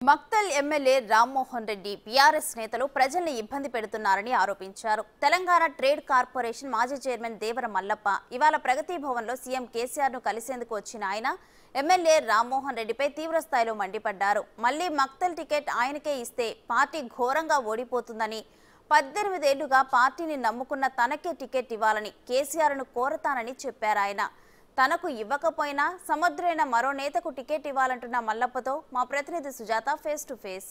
Makthal MLA Rammohan Reddy BRS నేతలు ప్రజల్ని ఇబ్బంది పెడుతున్నారని ఆరోపించారు తెలంగాణ ట్రేడ్ కార్పొరేషన్ మాజీ చైర్మన్ దేవర మల్లప్ప ఇవాళ ప్రగతి భవన్లో సీఎం కేసీఆర్ ను కలిసేందుకు వచ్చిన ఆయన ఎమ్మెల్యే రామ్మోహన్ రెడ్డిపై తీవ్ర స్థాయిలో మండిపడ్డారు మళ్లీ మక్తల్ టికెట్ ఆయనకే ఇస్తే పార్టీ ఘోరంగా ఓడిపోతుందని పద్దెనిమిదేళ్లుగా పార్టీని నమ్ముకున్న తనకే టికెట్ ఇవ్వాలని కేసీఆర్ను కోరతానని చెప్పారు ఆయన తనకు ఇవ్వకపోయినా సముద్రైన మరో నేతకు టికెట్ ఇవ్వాలంటున్న మల్లప్పతో మా ప్రతినిధి Sujatha face to face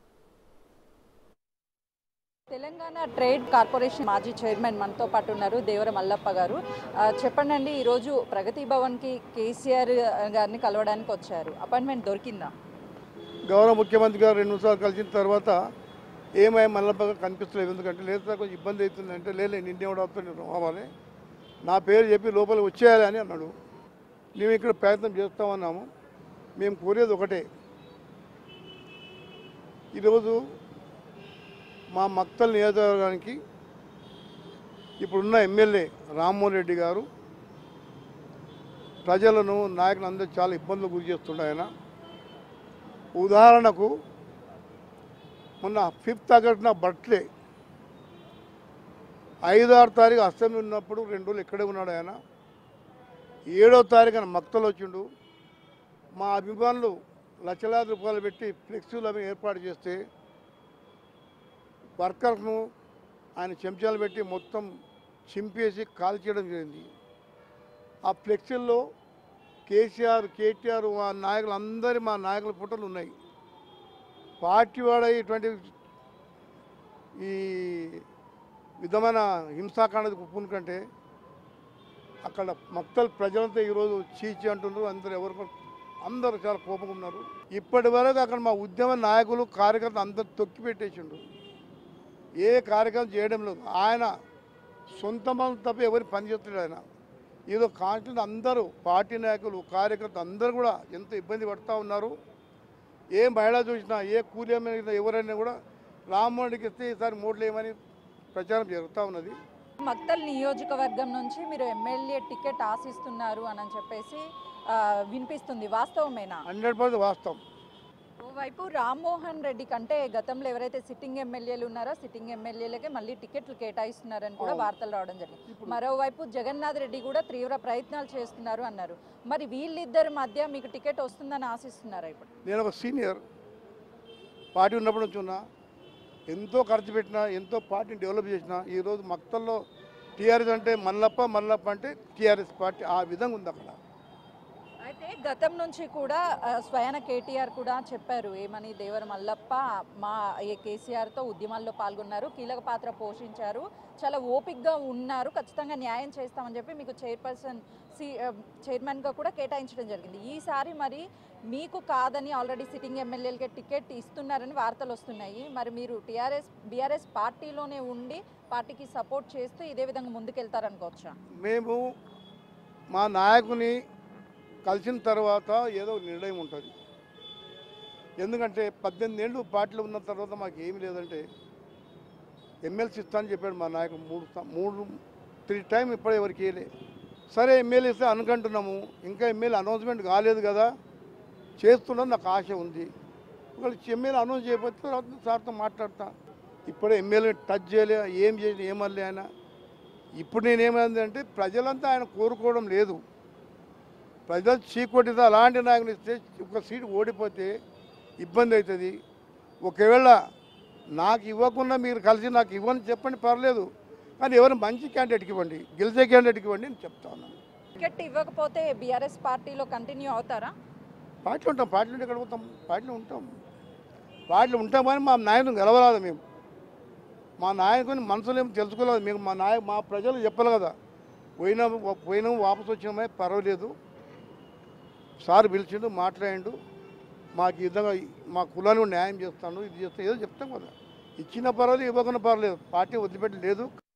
Telangana trade corporation మాజీ చైర్మన్ మనతో పాటు ఉన్నారు దేవర మల్లప్ప గారు ఆ, చెప్పండి అండి ఈరోజు ప్రగతి భవన్కి కేసీఆర్ గారిని కలవడానికి వచ్చారు అపాయింట్మెంట్ దొరికిందా గౌరవ ముఖ్యమంత్రి గారు రెండు సార్లు కలిసిన తర్వాత ఏమై మల్లప్పగా కనిపిస్తలేదు ఎందుకంటే లేదు సార్ కొంచెం ఇబ్బంది అవుతుంది అంటే లేదు నిన్నేవాడు అవుతుంది నేను రావాలి నా పేరు చెప్పి లోపల వచ్చేయాలి అని అన్నాడు మేము ఇక్కడ ప్రయత్నం చేస్తామన్నాము మేము కోరేది ఒకటే ఈరోజు మా మక్తల్ నియోజకవర్గానికి ఇప్పుడున్న ఎమ్మెల్యే రామ్మోహన్ రెడ్డి గారు ప్రజలను నాయకులు అందరూ చాలా ఇబ్బందులు గురి చేస్తుండే ఆయన ఉదాహరణకు మొన్న ఫిఫ్త్ ఆగస్టున బర్త్డే ఐదో ఆరు తారీఖు అష్టమి ఉన్నప్పుడు రెండు రోజులు ఇక్కడే ఉన్నాడు ఆయన ఏడో తారీఖున మక్తలు వచ్చిండు మా అభిమానులు లక్షలాది రూపాయలు పెట్టి ఫ్లెక్సీలు అవి ఏర్పాటు చేస్తే వర్కర్స్ను ఆయన చెంచాలు పెట్టి మొత్తం చింపేసి కాల్చేయడం జరిగింది ఆ ఫ్లెక్సీల్లో కేసీఆర్ కేటీఆర్ మా నాయకులు అందరి మా నాయకుల ఫోటోలు ఉన్నాయి పార్టీ వాడ ఇటువంటి ఈ విధమైన హింసాకాండ ఒప్పుకుంటే అక్కడ మక్తల్ ప్రజలంతా ఈరోజు చీచి అంటున్నారు అందరు ఎవరు అందరూ చాలా కోపంగా ఉన్నారు ఇప్పటి వరకు అక్కడ మా ఉద్యమ నాయకులు కార్యకర్తలు అందరు తొక్కి పెట్టేసిండు ఏ కార్యక్రమం చేయడం లేదు ఆయన సొంత మనం తప్ప ఎవరు పనిచేస్తున్నాడు ఆయన ఏదో కాన్స్టిట్యూట్ అందరూ పార్టీ నాయకులు కార్యకర్తలు అందరూ కూడా ఎంత ఇబ్బంది పడుతూ ఉన్నారు ఏ మహిళ చూసినా ఏ కూలి అమ్మినా ఎవరైనా కూడా రామ్మోహన్కి ఇస్తే ఈసారి మూడు లేమని ప్రచారం జరుగుతూ ఉన్నది మక్తల్ నియోజకవర్గం నుంచి మీరు ఎమ్మెల్యే టికెట్ ఆశిస్తున్నారు అని చెప్పేసి ఆ, వినిపిస్తుంది వాస్తవమేనా హండ్రెడ్ పర్సెంట్ వాస్తవం ఓవైపు రామ్మోహన్ రెడ్డి కంటే గతంలో ఎవరైతే సిట్టింగ్ ఎమ్మెల్యేలు ఉన్నారో సిట్టింగ్ ఎమ్మెల్యేలకే మళ్ళీ టికెట్లు కేటాయిస్తున్నారని కూడా అవును. వార్తలు రావడం జరిగింది ఇప్పుడు మరోవైపు జగన్నాథ్ రెడ్డి కూడా తీవ్ర ప్రయత్నాలు చేస్తున్నారు అన్నారు మరి వీళ్ళిద్దరి మధ్య మీకు టికెట్ వస్తుందని ఆశిస్తున్నారా ఇప్పుడు నేను ఒక సీనియర్ పార్టీ ఉన్నప్పటి నుంచి ఉన్నా ఎంతో ఖర్చు పెట్టినా ఎంతో పార్టీని డెవలప్ చేసిన ఈరోజు మక్తల్లో టీఆర్ఎస్ అంటే మల్లప్ప మల్లప్ప అంటే టీఆర్ఎస్ పార్టీ ఆ విధంగా ఉంది అక్కడ అయితే గతం నుంచి కూడా ఆ, స్వయాన కేటీఆర్ కూడా చెప్పారు ఏమని దేవర మల్లప్ప మా ఏ కేసీఆర్తో ఉద్యమాల్లో పాల్గొన్నారు కీలక పాత్ర పోషించారు చాలా ఓపిక్గా ఉన్నారు ఖచ్చితంగా న్యాయం చేస్తామని చెప్పి మీకు చైర్పర్సన్ సి ఆ, చైర్మన్గా కూడా కేటాయించడం జరిగింది ఈసారి మరి మీకు కాదని ఆల్రెడీ సిట్టింగ్ ఎమ్మెల్యేలకే టికెట్ ఇస్తున్నారని వార్తలు వస్తున్నాయి మరి మీరు టీఆర్ఎస్ బీఆర్ఎస్ పార్టీలోనే ఉండి పార్టీకి సపోర్ట్ చేస్తూ ఇదే విధంగా ముందుకెళ్తారనుకోవచ్చా మేము మా నాయకుని కలిసిన తర్వాత ఏదో ఒక నిర్ణయం ఉంటుంది ఎందుకంటే పద్దెనిమిది ఏళ్ళు పార్టీలో ఉన్న తర్వాత మాకు ఏమీ లేదంటే ఎమ్మెల్సీ ఇస్తా అని చెప్పాడు మా నాయకుడు మూడు సా- మూడు త్రీ టైం ఇప్పుడే ఎవరికి వేయలే సరే ఎమ్మెల్యే ఇస్తే అనుకుంటున్నాము ఇంకా ఎమ్మెల్యే అనౌన్స్మెంట్ కాలేదు కదా చేస్తున్నది నాకు ఆశ ఉంది ఒకవేళ ఎమ్మెల్యే అనౌన్స్ చేయకపోతే తర్వాత సార్తో మాట్లాడతా ఇప్పుడే ఎమ్మెల్యే టచ్ చేయలే ఏం చేసి ఏమల్లే ఆయన ఇప్పుడు నేనేమైంది అంటే ప్రజలంతా ఆయన కోరుకోవడం లేదు ప్రజలు చీకొట్టితే అలాంటి నాయకుని ఇస్తే ఒక సీటు ఓడిపోతే ఇబ్బంది అవుతుంది ఒకవేళ నాకు ఇవ్వకుండా మీరు కలిసి నాకు ఇవ్వని చెప్పండి పర్లేదు కానీ ఎవరు మంచి క్యాండిడేట్కి ఇవ్వండి గెలిచే క్యాండిడేట్కి ఇవ్వండి నేను చెప్తా ఉన్నాను టికెట్ ఇవ్వకపోతే బీఆర్ఎస్ పార్టీలో కంటిన్యూ అవుతారా పార్టీలో ఉంటాం పార్టీలో ఎక్కడ పోతాం పార్టీలో ఉంటాం పార్టీలో ఉంటామని మా నాయకుని గెలవరాదు మేము మా నాయకుని మనసులో ఏం తెలుసుకోలేదు మేము మా నాయ మా ప్రజలు చెప్పాలి కదా పోయినా పోయినాము వాపసు వచ్చినామే పర్వాలేదు సార్ పిలిచిండు మాట్లాడిండు మాకు ఈ విధంగా మా కులానికి న్యాయం చేస్తాను ఇది చేస్తాను ఏదో చెప్తాం కదా ఇచ్చిన పర్వాలేదు ఇవ్వకుండా పర్వాలేదు పార్టీ వదిలిపెట్టి లేదు